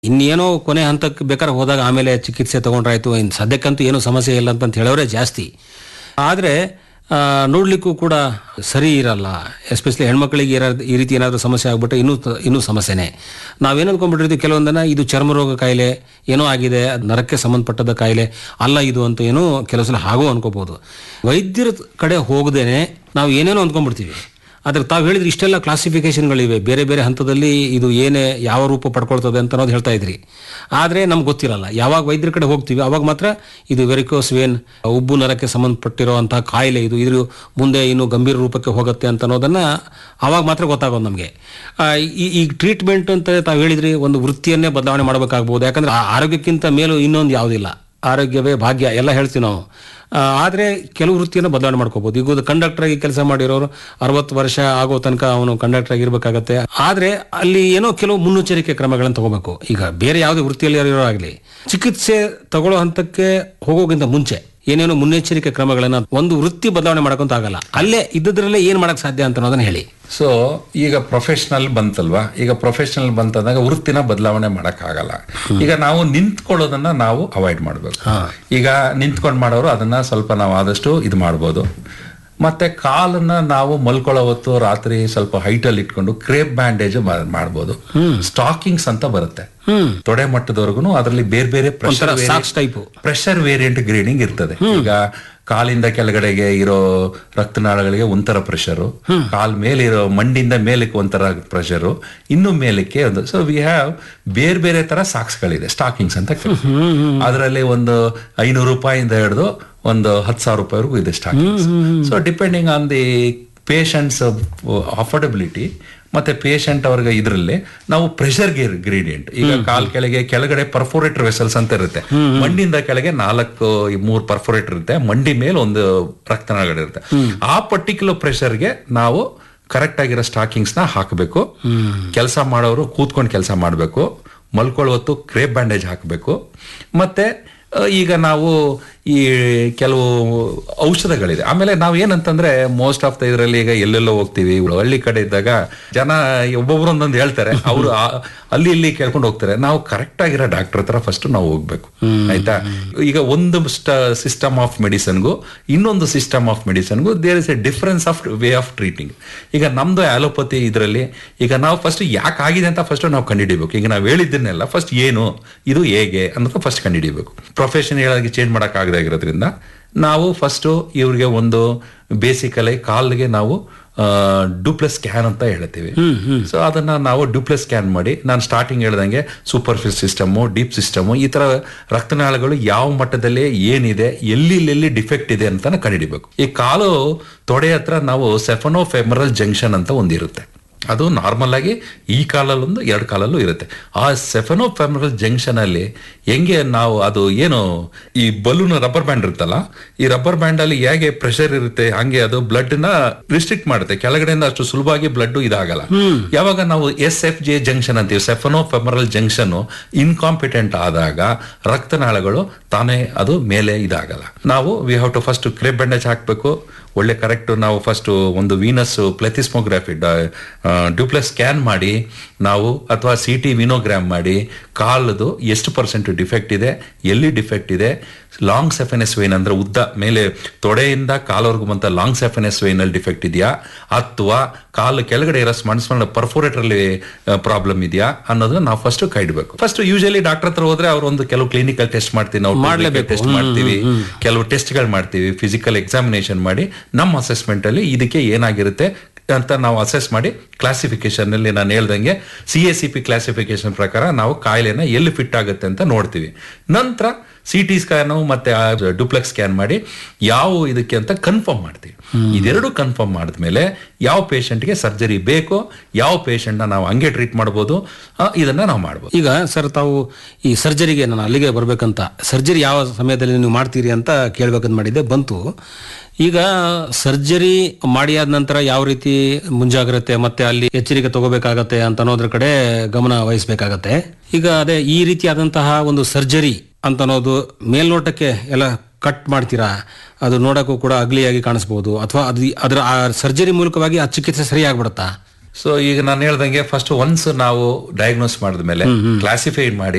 ಇನ್ನೇನೋ ಕೊನೆ ಹಂತಕ್ಕೆ ಬೇಕಾದ್ರೆ ಹೋದಾಗ ಆಮೇಲೆ ಚಿಕಿತ್ಸೆ ತಗೊಂಡ್ರಾಯ್ತು ಇನ್ನು ಸದ್ಯಕ್ಕಂತೂ ಏನೂ ಸಮಸ್ಯೆ ಇಲ್ಲ ಅಂತ ಹೇಳೋರೇ ಜಾಸ್ತಿ ಆದರೆ ನೋಡ್ಲಿಕ್ಕೂ ಕೂಡ ಸರಿ ಇರಲ್ಲ ಎಸ್ಪೆಷಲಿ ಹೆಣ್ಮಕ್ಳಿಗೆ ಇರೋ- ಈ ರೀತಿ ಏನಾದರೂ ಸಮಸ್ಯೆ ಆಗ್ಬಿಟ್ರೆ ಇನ್ನೂ ತ- ಇನ್ನೂ ಸಮಸ್ಯೆನೇ ನಾವೇನು ಅಂದ್ಕೊಂಡ್ಬಿಟ್ಟಿರ್ತೀವಿ ಕೆಲವೊಂದನ್ನ ಇದು ಚರ್ಮರೋಗ ಕಾಯಿಲೆ ಏನೋ ಆಗಿದೆ ಅದು ನರಕ್ಕೆ ಸಂಬಂಧಪಟ್ಟದ ಕಾಯಿಲೆ ಅಲ್ಲ ಇದು ಅಂತ ಏನೋ ಕೆಲವು ಸಲ ಹಾಗೂ ಅನ್ಕೋಬಹುದು ವೈದ್ಯರ ಕಡೆ ಹೋಗದೇನೆ ನಾವು ಏನೇನೋ ಅಂದ್ಕೊಂಡ್ಬಿಡ್ತೀವಿ ಆದ್ರೆ ತಾವು ಹೇಳಿದ್ರೆ ಇಷ್ಟೆಲ್ಲ ಕ್ಲಾಸಿಫಿಕೇಶನ್ಗಳಿವೆ ಬೇರೆ ಬೇರೆ ಹಂತದಲ್ಲಿ ಇದು ಏನೇ ಯಾವ ರೂಪ ಪಡ್ಕೊಳ್ತದೆ ಅಂತ ಅನ್ನೋದು ಹೇಳ್ತಾ ಇದ್ರಿ ಆದರೆ ನಮ್ಗೆ ಗೊತ್ತಿರಲ್ಲ ಯಾವಾಗ ವೈದ್ಯರ ಕಡೆ ಹೋಗ್ತೀವಿ ಅವಾಗ ಮಾತ್ರ ಇದು ವೆರಿಕೋಸ್ ವೇನ್ ಉಬ್ಬು ನರಕ್ಕೆ ಸಂಬಂಧಪಟ್ಟಿರುವಂತಹ ಕಾಯಿಲೆ ಇದು ಇದ್ರ ಮುಂದೆ ಇನ್ನು ಗಂಭೀರ ರೂಪಕ್ಕೆ ಹೋಗುತ್ತೆ ಅಂತ ಅನ್ನೋದನ್ನ ಅವಾಗ ಮಾತ್ರ ಗೊತ್ತಾಗೋದು ನಮಗೆ ಈ ಟ್ರೀಟ್ಮೆಂಟ್ ಅಂತ ತಾವು ಹೇಳಿದ್ರಿ ಒಂದು ವೃತ್ತಿಯನ್ನೇ ಬದಲಾವಣೆ ಮಾಡಬೇಕಾಗ್ಬೋದು ಯಾಕಂದ್ರೆ ಆ ಆರೋಗ್ಯಕ್ಕಿಂತ ಮೇಲೂ ಇನ್ನೊಂದು ಯಾವುದಿಲ್ಲ ಆರೋಗ್ಯವೇ ಭಾಗ್ಯ ಎಲ್ಲ ಹೇಳ್ತೀವಿ ನಾವು ಆ, ಆದ್ರೆ ಕೆಲವು ವೃತ್ತಿಯನ್ನು ಬದಲಾವಣೆ ಮಾಡ್ಕೋಬಹುದು ಈಗ ಕಂಡಕ್ಟರ್ ಆಗಿ ಕೆಲಸ ಮಾಡಿರೋರು ಅರವತ್ತು ವರ್ಷ ಆಗೋ ತನಕ ಅವನು ಕಂಡಕ್ಟರ್ ಆಗಿರ್ಬೇಕಾಗತ್ತೆ ಆದ್ರೆ ಅಲ್ಲಿ ಏನೋ ಕೆಲವು ಮುನ್ನೆಚ್ಚರಿಕೆ ಕ್ರಮಗಳನ್ನು ತಗೋಬೇಕು ಈಗ ಬೇರೆ ಯಾವುದೇ ವೃತ್ತಿಯಲ್ಲಿ ಇರೋ ಆಗಲಿ ಚಿಕಿತ್ಸೆ ತಗೊಳ್ಳೋ ಹಂತಕ್ಕೆ ಹೋಗೋಕ್ಕಿಂತ ಮುಂಚೆ ಏನೇನೋ ಮುನ್ನೆಚ್ಚರಿಕೆ ಕ್ರಮಗಳನ್ನ ಒಂದು ವೃತ್ತಿ ಬದಲಾವಣೆ ಮಾಡ್ಕೊಂತ ಆಗಲ್ಲ ಅಲ್ಲೇ ಇದ್ದದ್ರಲ್ಲೇ ಏನ್ ಮಾಡಕ್ ಸಾಧ್ಯ ಅಂತ ಅನ್ನೋದನ್ನ ಹೇಳಿ ಸೊ ಈಗ ಪ್ರೊಫೆಷನಲ್ ಬಂತಲ್ವಾ ಈಗ ಪ್ರೊಫೆಷನಲ್ ಬಂತಂದಾಗ ವೃತ್ತಿನ ಬದಲಾವಣೆ ಆಗಲ್ಲ ಈಗ ನಾವು ನಿಂತ್ಕೊಳ್ಳೋದನ್ನ ನಾವು ಅವಾಯ್ಡ್ ಮಾಡಬೇಕು ಈಗ ನಿಂತ್ಕೊಂಡು ಮಾಡೋರು ಅದನ್ನ ಸ್ವಲ್ಪ ನಾವು ಆದಷ್ಟು ಇದು ಮಾಡ್ಬೋದು ಮತ್ತೆ ಕಾಲನ್ನ ನಾವು ಮಲ್ಕೊಳ್ಳೋ ಹೊತ್ತು ರಾತ್ರಿ ಸ್ವಲ್ಪ ಹೈಟ್ ಅಲ್ಲಿ ಇಟ್ಕೊಂಡು ಕ್ರೇಪ್ ಬ್ಯಾಂಡೇಜ್ ಮಾಡ್ಬೋದು ಸ್ಟಾಕಿಂಗ್ಸ್ ಅಂತ ಬರುತ್ತೆ ತೊಡೆ ಮಟ್ಟದವರೆಗೂ ಅದರಲ್ಲಿ ಬೇರೆ ಬೇರೆ pressure socks type pressure variant grading ಇರ್ತದೆ ಈಗ ಕಾಲಿಂದ ಕೆಳಗಡೆಗೆ ಇರೋ ರಕ್ತನಾಳಗಳಿಗೆ ಒಂಥರ ಪ್ರೆಷರು ಕಾಲ್ ಮೇಲೆ ಇರೋ ಮಂಡಿಯಿಂದ ಮೇಲಕ್ಕೆ ಒಂಥರ ಪ್ರೆಷರು ಇನ್ನು ಮೇಲಕ್ಕೆ ಒಂದು ಸೊ ವಿ ಹ್ಯಾವ್ ಬೇರೆ ಬೇರೆ ತರ ಸಾಕ್ಸ್ಗಳಿದೆ ಸ್ಟಾಕಿಂಗ್ಸ್ ಅಂತ ಅದರಲ್ಲಿ ಒಂದು ಐನೂರು ರೂಪಾಯಿಂದ ಹಿಡಿದು ಒಂದು ಹತ್ತು ಸಾವಿರ ರೂಪಾಯಿವರೆಗೂ ಇದೆ stockings so depending on the patients affordability ಮತ್ತೆ ಪೇಷಂಟ್ ಅವ್ರಿಗೆ ಇದರಲ್ಲಿ ನಾವು ಪ್ರೆಷರ್ ಗ್ರೇಡಿಯಂಟ್ ಈಗ ಕಾಲ್ ಕೆಳಗೆ ಕೆಳಗಡೆ ಪರ್ಫೋರೇಟರ್ ವೆಸಲ್ಸ್ ಅಂತ ಇರುತ್ತೆ ಮಂಡಿಯಿಂದ ಕೆಳಗೆ ನಾಲ್ಕು ಈ ಮೂರು ಪರ್ಫೋರೇಟರ್ ಇರುತ್ತೆ ಮಂಡಿ ಮೇಲೆ ಒಂದು ರಕ್ತನಾಳಗಳಿರುತ್ತೆ ಆ ಪರ್ಟಿಕ್ಯುಲರ್ ಪ್ರೆಷರ್ಗೆ ನಾವು ಕರೆಕ್ಟ್ ಆಗಿರೋ ಸ್ಟಾಕಿಂಗ್ಸ್ ನ ಹಾಕಬೇಕು ಕೆಲಸ ಮಾಡೋರು ಕೂತ್ಕೊಂಡು ಕೆಲಸ ಮಾಡಬೇಕು ಮಲ್ಕೊಳ್ಳೋ ಹೊತ್ತು ಕ್ರೇಪ್ ಬ್ಯಾಂಡೇಜ್ ಹಾಕಬೇಕು ಮತ್ತೆ ಆ, ಈಗ ನಾವು ಈ ಕೆಲವು ಔಷಧಗಳಿದೆ ಆಮೇಲೆ ನಾವು ಏನಂತಂದ್ರೆ ಮೋಸ್ಟ್ ಆಫ್ ದ ಇದರಲ್ಲಿ ಈಗ ಎಲ್ಲೆಲ್ಲೋ ಹೋಗ್ತೀವಿ ಇವ್ರು ಹಳ್ಳಿ ಕಡೆ ಇದ್ದಾಗ ಜನ ಒಬ್ಬೊಬ್ರು ಒಂದೊಂದು ಹೇಳ್ತಾರೆ ಅವರು ಅಲ್ಲಿ ಇಲ್ಲಿ ಕೇಳ್ಕೊಂಡು ಹೋಗ್ತಾರೆ ನಾವು ಕರೆಕ್ಟ್ ಆಗಿರೋ ಡಾಕ್ಟರ್ ಹತ್ರ ಫಸ್ಟ್ ನಾವು ಹೋಗ್ಬೇಕು ಆಯ್ತಾ ಈಗ ಒಂದು ಸಿಸ್ಟಮ್ ಆಫ್ ಮೆಡಿಸನ್ಗೂ ಇನ್ನೊಂದು ಸಿಸ್ಟಮ್ ಆಫ್ ಮೆಡಿಸನ್ಗೂ there is a difference of way of treating ಈಗ ನಮ್ದು ಆಲೋಪತಿ ಇದರಲ್ಲಿ ಈಗ ನಾವು ಫಸ್ಟ್ ಯಾಕೆ ಆಗಿದೆ ಅಂತ ಫಸ್ಟ್ ನಾವು ಕಂಡುಹಿಡಿಬೇಕು ಈಗ ನಾವು ಹೇಳಿದ್ದನ್ನೆಲ್ಲ ಫಸ್ಟ್ ಏನು ಇದು ಹೇಗೆ ಅನ್ನೋದು ಫಸ್ಟ್ ಕಂಡುಹಿಡಿಬೇಕು ಪ್ರೊಫೆಷನ್ ಹೇಳೋದಕ್ಕೆ ಚೇಂಜ್ ಮಾಡಕ್ ಆಗಿರೋದ್ರಿಂದ ನಾವು ಫಸ್ಟ್ ಇವ್ರಿಗೆ ಒಂದು ಬೇಸಿಕಲಿ ಕಾಲ್ಗೆ ನಾವು ಡುಪ್ಲೆಸ್ ಸ್ಕ್ಯಾನ್ ಅಂತ ಹೇಳ್ತೀವಿ ಸೊ ಅದನ್ನ ನಾವು ಡುಪ್ಲೆಸ್ ಸ್ಕ್ಯಾನ್ ಮಾಡಿ ನಾನು ಸ್ಟಾರ್ಟಿಂಗ್ ಹೇಳ್ದಂಗೆ ಸೂಪರ್ಫಿಲ್ ಸಿಸ್ಟಮ್ ಡೀಪ್ ಸಿಸ್ಟಮ್ ಈ ತರ ರಕ್ತನಾಳಗಳು ಯಾವ ಮಟ್ಟದಲ್ಲಿ ಏನಿದೆ ಎಲ್ಲಿ ಎಲ್ಲಿ ಡಿಫೆಕ್ಟ್ ಇದೆ ಅಂತ ಕಂಡುಹಿಡಿಬೇಕು ಈ ಕಾಲು ತೊಡೆ ಹತ್ರ ನಾವು ಸೆಫನೋ ಫೆಮರಲ್ ಜಂಕ್ಷನ್ ಅಂತ ಒಂದಿರುತ್ತೆ ಅದು ನಾರ್ಮಲ್ ಆಗಿ ಈ ಕಾಲಲ್ಲೊಂದು ಎರಡು ಕಾಲಲ್ಲೂ ಇರುತ್ತೆ ಆ ಸೆಫನೋ ಫೆಮರಲ್ ಜಂಕ್ಷನ್ ಅಲ್ಲಿ ಹೆಂಗೆ ನಾವು ಅದು ಏನು ಈ ಬಲೂನ್ ರಬ್ಬರ್ ಬ್ಯಾಂಡ್ ಇರುತ್ತಲ್ಲ ಈ ರಬ್ಬರ್ ಬ್ಯಾಂಡ್ ಅಲ್ಲಿ ಹೇಗೆ ಪ್ರೆಷರ್ ಇರುತ್ತೆ ಹಂಗೆ ಅದು ಬ್ಲಡ್ ನ ರಿಸ್ಟ್ರಿಕ್ಟ್ ಮಾಡುತ್ತೆ ಕೆಳಗಡೆಯಿಂದ ಅಷ್ಟು ಸುಲಭವಾಗಿ ಬ್ಲಡ್ ಇದಾಗಲ್ಲ ಯಾವಾಗ ನಾವು ಎಸ್ ಎಫ್ ಜೆ ಜಂಕ್ಷನ್ ಅಂತೀವಿ ಸೆಫನೋ ಫೆಮರಲ್ ಜಂಕ್ಷನ್ ಇನ್ಕಾಂಪಿಟೆಂಟ್ ಆದಾಗ ರಕ್ತನಾಳಗಳು ತಾನೇ ಅದು ಮೇಲೆ ಇದಾಗಲ್ಲ ನಾವು we have to first crepe bandage ಹಾಕ್ಬೇಕು ಒಳ್ಳೆ ಕರೆಕ್ಟ್ ನಾವು ಫಸ್ಟ್ ಒಂದು ವೀನಸ್ ಪ್ಲೆಥಿಸ್ಮೋಗ್ರಫಿ ಡ್ಯೂಪ್ಲೆಸ್ ಸ್ಕ್ಯಾನ್ ಮಾಡಿ ನಾವು ಅಥವಾ ಸಿ ಟಿ ವಿನೋಗ್ರಾಮ್ ಮಾಡಿ ಕಾಲದು ಎಷ್ಟು ಪರ್ಸೆಂಟ್ ಡಿಫೆಕ್ಟ್ ಇದೆ ಎಲ್ಲಿ ಡಿಫೆಕ್ಟ್ ಇದೆ ಲಾಂಗ್ ಸೆಫೆನೆಸ್ ವೈನ್ ಅಂದ್ರೆ ಉದ್ದ ಮೇಲೆ ತೊಡೆಯಿಂದ ಕಾಲವರೆಗೂ ಬಂತ ಲಾಂಗ್ ಸೆಫೆನೆಸ್ ವೈನ್ ಅಲ್ಲಿ ಡಿಫೆಕ್ಟ್ ಇದೆಯಾ ಅಥವಾ ಕಾಲು ಕೆಳಗಡೆ ಇರೋ ಸ್ಮಣ್ ಸ್ಮಣ್ ಪರ್ಫೋರೇಟರ್ ಅಲ್ಲಿ ಪ್ರಾಬ್ಲಮ್ ಇದೆಯಾ ಅನ್ನೋದನ್ನ ನಾವು ಫಸ್ಟ್ ಕೈಡ್ಬೇಕು ಫಸ್ಟ್ ಯೂಶಲಿ ಡಾಕ್ಟರ್ ಹತ್ರ ಹೋದ್ರೆ ಅವ್ರು ಒಂದು ಕೆಲವು ಕ್ಲಿನಿಕಲ್ ಟೆಸ್ಟ್ ಮಾಡ್ತೀವಿ ನಾವು ಮಾಡ್ಲೇಬೇಕು. ಟೆಸ್ಟ್ ಮಾಡ್ತೀವಿ ಕೆಲವು ಟೆಸ್ಟ್ಗಳು ಮಾಡ್ತೀವಿ ಫಿಸಿಕಲ್ ಎಕ್ಸಾಮಿನೇಷನ್ ಮಾಡಿ ನಮ್ಮ ಅಸೆಸ್ಮೆಂಟ್ ಅಲ್ಲಿ ಇದಕ್ಕೆ ಏನಾಗಿರುತ್ತೆ ಅಂತ ನಾವು ಅಸೆಸ್ ಮಾಡಿ ಕ್ಲಾಸಿಫಿಕೇಶನ್ ಅಲ್ಲಿ ನಾನು ಹೇಳ್ದಂಗೆ C A C P classification ಪ್ರಕಾರ ನಾವು ಕಾಯಿಲೆನ ಎಲ್ಲಿ ಫಿಟ್ ಆಗುತ್ತೆ ಅಂತ ನೋಡ್ತೀವಿ ನಂತರ ಸಿ ಟಿ ಸ್ಕ್ಯಾನು ಮತ್ತೆ ಡುಪ್ಲೆಕ್ಸ್ ಸ್ಕ್ಯಾನ್ ಮಾಡಿ ಯಾವ ಇದಕ್ಕೆ ಅಂತ ಕನ್ಫರ್ಮ್ ಮಾಡ್ತೀವಿ ಇದೆರಡು ಕನ್ಫರ್ಮ್ ಮಾಡಿದ್ಮೇಲೆ ಯಾವ ಪೇಷಂಟ್ಗೆ ಸರ್ಜರಿ ಬೇಕೋ ಯಾವ ಪೇಷಂಟ್ನ ನಾವು ಹಂಗೆ ಟ್ರೀಟ್ ಮಾಡ್ಬೋದು ಆ, ಇದನ್ನ ನಾವು ಮಾಡ್ಬೋದು ಈಗ ಸರ್ ತಾವು ಈ ಸರ್ಜರಿಗೆ ನಾನು ಅಲ್ಲಿಗೆ ಬರ್ಬೇಕಂತ ಸರ್ಜರಿ ಯಾವ ಸಮಯದಲ್ಲಿ ನೀವು ಮಾಡ್ತೀರಿ ಅಂತ ಕೇಳ್ಬೇಕಂತ ಮಾಡಿದ್ದೆ ಬಂತು ಈಗ ಸರ್ಜರಿ ಮಾಡಿ ಆದ ನಂತರ ಯಾವ ರೀತಿ ಮುಂಜಾಗ್ರತೆ ಮತ್ತೆ ಅಲ್ಲಿ ಎಚ್ಚರಿಕೆ ತಗೋಬೇಕಾಗತ್ತೆ ಅಂತ ಅನ್ನೋದ್ರ ಕಡೆ ಗಮನ ವಹಿಸ್ಬೇಕಾಗತ್ತೆ ಈಗ ಅದೇ ಈ ರೀತಿಯಾದಂತಹ ಒಂದು ಸರ್ಜರಿ ಅಂತ ಅನ್ನೋದು ಮೇಲ್ನೋಟಕ್ಕೆ ಎಲ್ಲ ಕಟ್ ಮಾಡ್ತೀರಾ ಅದು ನೋಡಕ್ಕೂ ಕೂಡ ಅಗ್ಲಿಯಾಗಿ ಕಾಣಿಸ್ಬೋದು ಅಥವಾ ಅದು ಅದರ ಆ ಸರ್ಜರಿ ಮೂಲಕವಾಗಿ ಆ ಚಿಕಿತ್ಸೆ ಸರಿ ಆಗ್ಬಿಡುತ್ತಾ ಸೊ ಈಗ ನಾನು ಹೇಳ್ದಂಗೆ ಫಸ್ಟ್ ಒನ್ಸ್ ನಾವು ಡಯಾಗ್ನೋಸ್ ಮಾಡಿದ್ಮೇಲೆ ಕ್ಲಾಸಿಫೈಡ್ ಮಾಡಿ